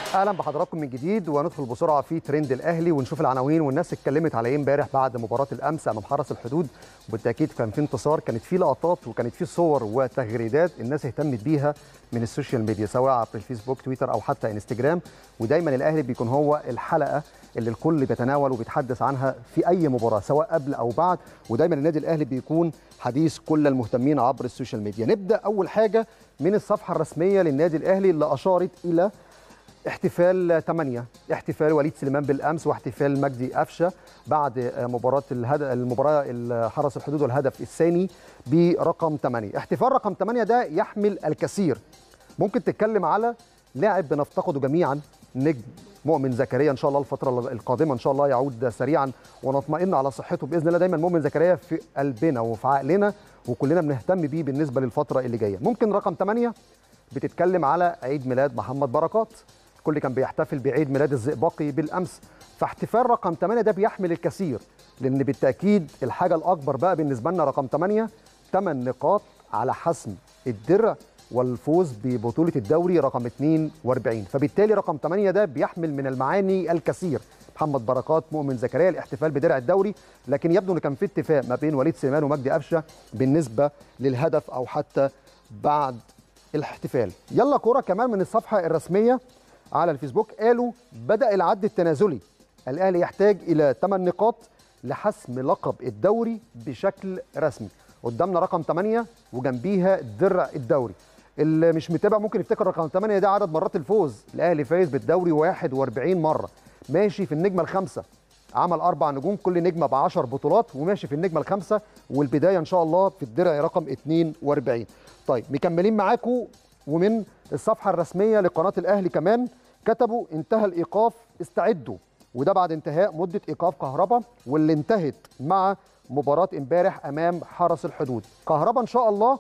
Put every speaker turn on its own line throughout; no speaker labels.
اهلا بحضراتكم من جديد وندخل بسرعه في ترند الاهلي ونشوف العناوين والناس اتكلمت على ايه امبارح بعد مباراه الامس امام حرس الحدود وبالتاكيد كان في انتصار كانت في لقطات وكانت في صور وتغريدات الناس اهتمت بيها من السوشيال ميديا سواء على الفيسبوك تويتر او حتى انستجرام ودايما الاهلي بيكون هو الحلقه اللي الكل بيتناول وبيتحدث عنها في اي مباراه سواء قبل او بعد ودايما النادي الاهلي بيكون حديث كل المهتمين عبر السوشيال ميديا نبدا اول حاجه من الصفحه الرسميه للنادي الاهلي اللي اشارت الى احتفال 8 احتفال وليد سليمان بالامس واحتفال مجدي قفشه بعد مباراه الهدف المباراه حرس الحدود والهدف الثاني برقم 8 احتفال رقم 8 ده يحمل الكثير ممكن تتكلم على لاعب بنفتقده جميعا نجم مؤمن زكريا ان شاء الله الفتره القادمه ان شاء الله يعود سريعا ونطمئن على صحته باذن الله دايما مؤمن زكريا في قلبنا وفي عقلنا وكلنا بنهتم بيه بالنسبه للفتره اللي جايه ممكن رقم 8 بتتكلم على عيد ميلاد محمد بركات الكل كان بيحتفل بعيد ميلاد الزئبقي بالامس فاحتفال رقم 8 ده بيحمل الكثير لان بالتاكيد الحاجه الاكبر بقى بالنسبه لنا رقم 8 8 نقاط على حسم الدرع والفوز ببطوله الدوري رقم 42 فبالتالي رقم 8 ده بيحمل من المعاني الكثير محمد بركات مؤمن زكريا الاحتفال بدرع الدوري لكن يبدو ان كان في اتفاق ما بين وليد سليمان ومجدي قفشه بالنسبه للهدف او حتى بعد الاحتفال يلا كوره كمان من الصفحه الرسميه على الفيسبوك قالوا بدأ العد التنازلي الأهلي يحتاج إلى 8 نقاط لحسم لقب الدوري بشكل رسمي قدامنا رقم 8 وجنبيها درع الدوري اللي مش متابع ممكن يفتكر رقم 8 ده عدد مرات الفوز الأهلي فايز بالدوري 41 مرة ماشي في النجمة الخامسة عمل أربع نجوم كل نجمة ب 10 بطولات وماشي في النجمة الخامسة والبداية إن شاء الله في الدرع رقم 42 طيب مكملين معاكم ومن الصفحة الرسمية لقناة الأهلي كمان كتبوا انتهى الإيقاف استعدوا وده بعد انتهاء مدة إيقاف كهربا واللي انتهت مع مباراة امبارح أمام حرس الحدود كهربا إن شاء الله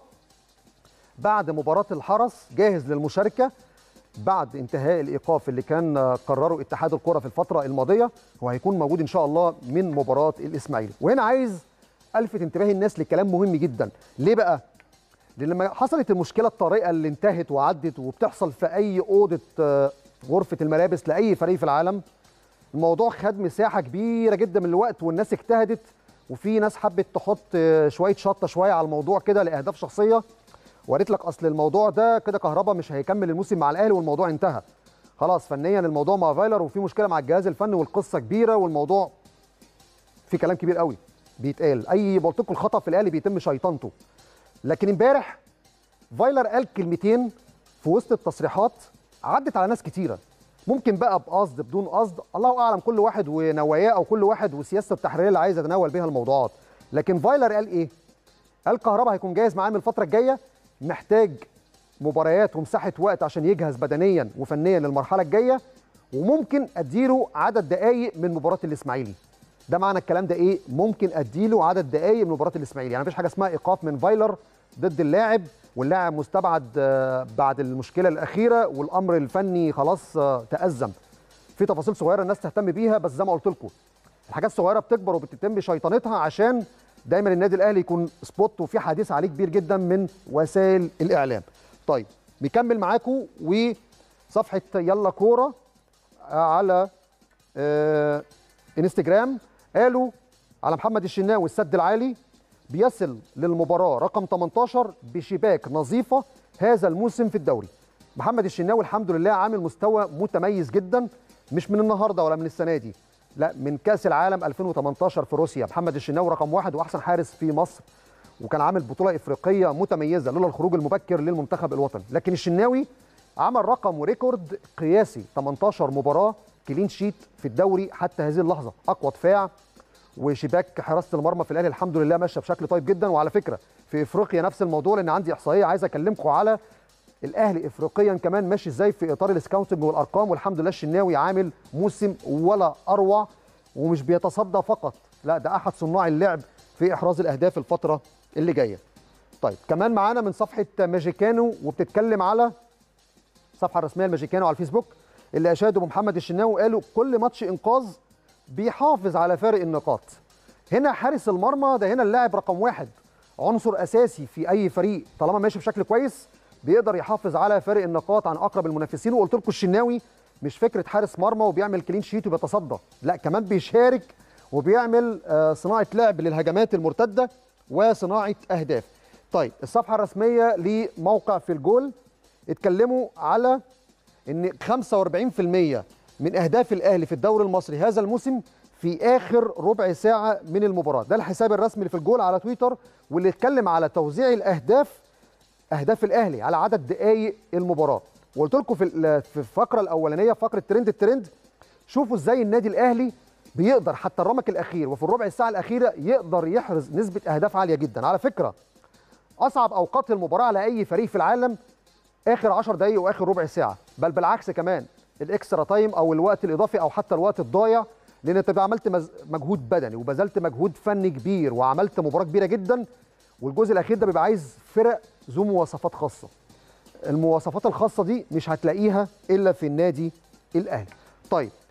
بعد مباراة الحرس جاهز للمشاركة بعد انتهاء الإيقاف اللي كان قرره اتحاد الكرة في الفترة الماضية وهيكون موجود إن شاء الله من مباراة الإسماعيلي وهنا عايز ألفت انتباه الناس لكلام مهم جدا ليه بقى؟ لان لما حصلت المشكله الطارئه اللي انتهت وعدت وبتحصل في اي اوضه غرفه الملابس لاي فريق في العالم الموضوع خد مساحه كبيره جدا من الوقت والناس اجتهدت وفي ناس حبت تحط شويه شطه شويه على الموضوع كده لاهداف شخصيه وقالت لك اصل الموضوع ده كده كهربا مش هيكمل الموسم مع الاهلي والموضوع انتهى خلاص فنيا الموضوع مع فايلر وفي مشكله مع الجهاز الفني والقصه كبيره والموضوع في كلام كبير قوي بيتقال اي قلت لكم الخطا في الاهلي بيتم شيطنته لكن امبارح فايلر قال كلمتين في وسط التصريحات عدت على ناس كتيره ممكن بقى بقصد بدون قصد الله اعلم كل واحد ونواياه او كل واحد وسياسته التحريريه اللي عايز يتناول بيها الموضوعات لكن فايلر قال ايه قال كهربا هيكون جاهز معاه من الفتره الجايه محتاج مباريات ومساحه وقت عشان يجهز بدنيا وفنيا للمرحله الجايه وممكن اديله عدد دقائق من مباراه الاسماعيلي ده معنى الكلام ده ايه ممكن اديله عدد دقائق من مباراه الاسماعيلي يعني مفيش حاجه اسمها ايقاف من فايلر ضد اللاعب واللاعب مستبعد بعد المشكله الاخيره والامر الفني خلاص تازم في تفاصيل صغيره الناس تهتم بيها بس زي ما قلت لكم الحاجات الصغيره بتكبر وبتتم شيطنتها عشان دايما النادي الاهلي يكون سبوت وفي حديث عليه كبير جدا من وسائل الاعلام طيب نكمل معاكم وصفحه يلا كوره على آه انستجرام قالوا على محمد الشناوي السد العالي بيصل للمباراة رقم 18 بشباك نظيفة هذا الموسم في الدوري محمد الشناوي الحمد لله عامل مستوى متميز جدا مش من النهاردة ولا من السنة دي لا من كأس العالم 2018 في روسيا محمد الشناوي رقم واحد وأحسن حارس في مصر وكان عامل بطولة إفريقية متميزة لولا الخروج المبكر للمنتخب الوطني لكن الشناوي عمل رقم وريكورد قياسي 18 مباراة كلين شيت في الدوري حتى هذه اللحظة أقوى دفاع وشباك حراسه المرمى في الاهلي الحمد لله ماشيه بشكل طيب جدا وعلى فكره في افريقيا نفس الموضوع لان عندي احصائيه عايز اكلمكم على الاهلي افريقيا كمان ماشي ازاي في اطار السكاوتنج والارقام والحمد لله الشناوي عامل موسم ولا اروع ومش بيتصدى فقط لا ده احد صناع اللعب في احراز الاهداف الفتره اللي جايه طيب كمان معانا من صفحه ماجيكانو وبتتكلم على الصفحه الرسميه لماجيكانو على الفيسبوك اللي اشادوا بمحمد الشناوي قالوا كل ماتش انقاذ بيحافظ على فارق النقاط هنا حارس المرمى ده هنا اللاعب رقم واحد عنصر اساسي في اي فريق طالما ماشي بشكل كويس بيقدر يحافظ على فارق النقاط عن اقرب المنافسين وقلت لكم الشناوي مش فكره حارس مرمى وبيعمل كلين شيت وبيتصدى لا كمان بيشارك وبيعمل آه، صناعه لعب للهجمات المرتده وصناعه اهداف طيب الصفحه الرسميه لموقع في الجول اتكلموا على ان 45% من اهداف الاهلي في الدوري المصري هذا الموسم في اخر ربع ساعه من المباراه ده الحساب الرسمي اللي في الجول على تويتر واللي اتكلم على توزيع الاهداف اهداف الاهلي على عدد دقائق المباراه وقلت لكم في ال- في الفقره الاولانيه فقره ترند الترند شوفوا ازاي النادي الاهلي بيقدر حتى الرمق الاخير وفي الربع الساعه الاخيره يقدر يحرز نسبه اهداف عاليه جدا على فكره اصعب اوقات المباراه على اي فريق في العالم اخر 10 دقائق واخر ربع ساعه بل بالعكس كمان الاكسترا تايم او الوقت الاضافي او حتى الوقت الضايع لان انت بقى عملت مز- مجهود بدني وبذلت مجهود فني كبير وعملت مباراه كبيره جدا والجزء الاخير ده بيبقى عايز فرق ذو مواصفات خاصه المواصفات الخاصه دي مش هتلاقيها الا في النادي الاهلي طيب